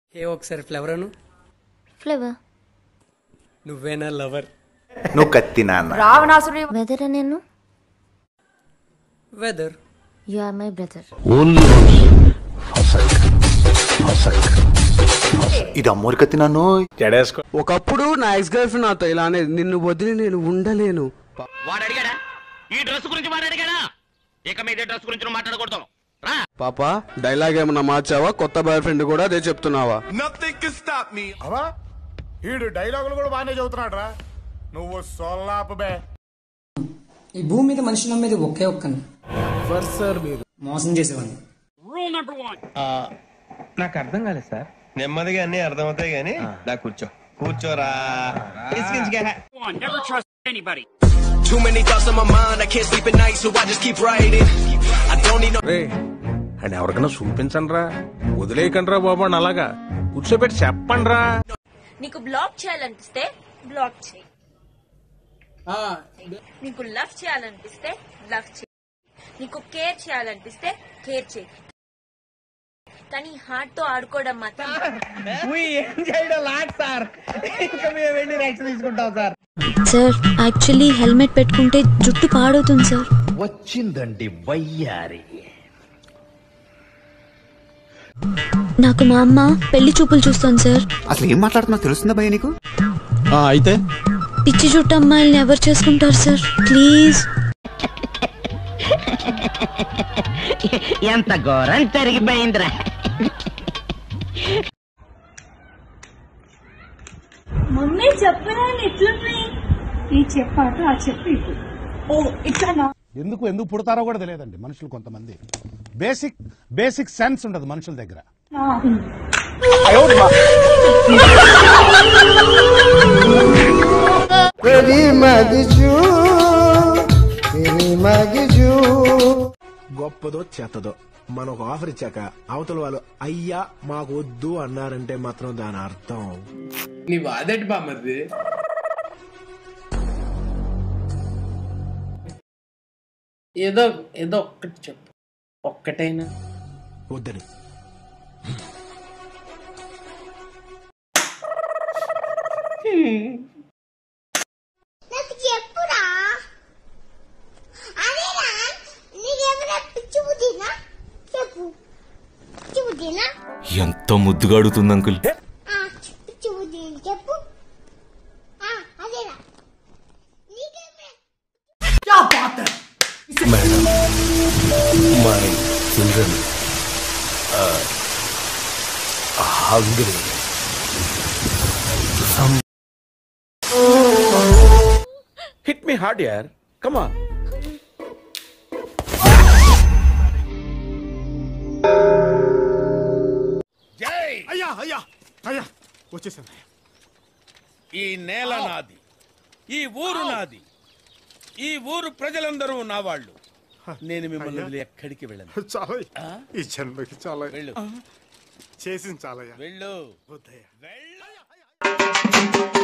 ఏ ఒకసారి ఫ్లవర్ అను ఫ్లేవర్ నువ్వేనా లవర్ నువ్వు కత్తి నాన్న రావణాసురుడి వెదర్ నేను weather you are my brother ఇది అమ్మోరి కత్తి నన్ను ఒకప్పుడు నా ఎక్స్ గర్ల్ ఫ్రెండ్ నాతో ఇలా అనేది నిన్ను వదిలి నేను ఉండలేను వాడు అడిగాడా ఈ డ్రెస్ గురించి వాడు అడిగాడా ఇక మీద డ్రెస్ గురించి నువ్వు మాట్లాడకూడదు రా పాప డైలాగ్ ఏమన్నా మార్చావా కొత్త బాయ్ ఫ్రెండ్ కూడా అదే చెప్తున్నావా అవా వీడు డైలాగులు కూడా బాగానే చదువుతున్నాడు రా నువ్వు సొల్లాపు బే ఈ భూమి మీద మనిషి నమ్మేది ఒకే ఒక్కని మోసం చేసేవాడిని నెమ్మదిగా అన్ని అర్థమవుతాయి గానీ దా కూర్చో కూర్చోరా ఇసికించుకే. Too many thoughts on my mind, I can't sleep at night, so I just keep writing. I don't need no and ఎవరికైనా చూపించండి రా వదిలేయకండి రా బాబు అని అలాగా కూర్చోబెట్టి చెప్పండి రా నీకు బ్లాక్ చేయాలనిపిస్తే బ్లాక్ చేయి నీకు లవ్ చేయాలనిపిస్తే లవ్ చేయి నీకు కేర్ చేయాలనిపిస్తే కేర్ చేయి కానీ హార్ట్ తో ఆడుకోవడం మాత్రం సార్ యాక్చువల్లీ హెల్మెట్ పెట్టుకుంటే జుట్టు పాడవుతుంది సార్ వచ్చిందండి వయ్యారి నాకు మా అమ్మ పెళ్లి చూపులు చూస్తాను సార్ అసలు ఏం మాట్లాడుతున్నా తెలుస్తుందా భయ్య నీకు అయితే పిచ్చి జుట్టు అమ్మాయిల్ని ఎవరు చేసుకుంటారు సార్ ప్లీజ్ ఎంత ఘోరం జరిగిపోయిందిరా మమ్మీ చెప్పరా ఎట్లున్నాయి ఈ చెప్పాక ఆ చెప్పి ఓ ఇట్లా ఎందుకు ఎందుకు పుడతారో కూడా తెలియదండి మనుషులు కొంతమంది బేసిక్ బేసిక్ సెన్స్ ఉండదు మనుషుల దగ్గర గొప్పదో చెత్తదో మనం ఒక ఆఫర్ ఇచ్చాక అవతల వాళ్ళు అయ్యా మాకు వద్దు అన్నారంటే మాత్రం దాని అర్థం నీ బాధటి బామ్మది ఏదో ఏదో ఒక్కటి చెప్పు ఒక్కటైనా వద్దని నాకు చెప్పురా అదేరా నీకేమైనా పిచ్చి బుద్ధినా చెప్పు పిచ్చి బుద్ధినా ఎంత ముద్దుగా అడుగుతుంది అంకుల్ పిచ్చి బుద్ధి చెప్పు అదేరా నీకేమైనా my children hungry hit me hard యార్ కమాన్ అయ్యా అయ్యా అయ్యా వచ్చేసాను ఈ నేల నాది ఈ ఊరు నాది ఈ ఊరు ప్రజలందరూ నా వాళ్ళు నేను మిమ్మల్ని వదిలి ఎక్కడికి వెళ్ళను చాలా ఈ జన్మకి చాలా వెళ్ళు చేసింది చాలయ్యా వెళ్ళు వద్దయ్యా వెళ్ళు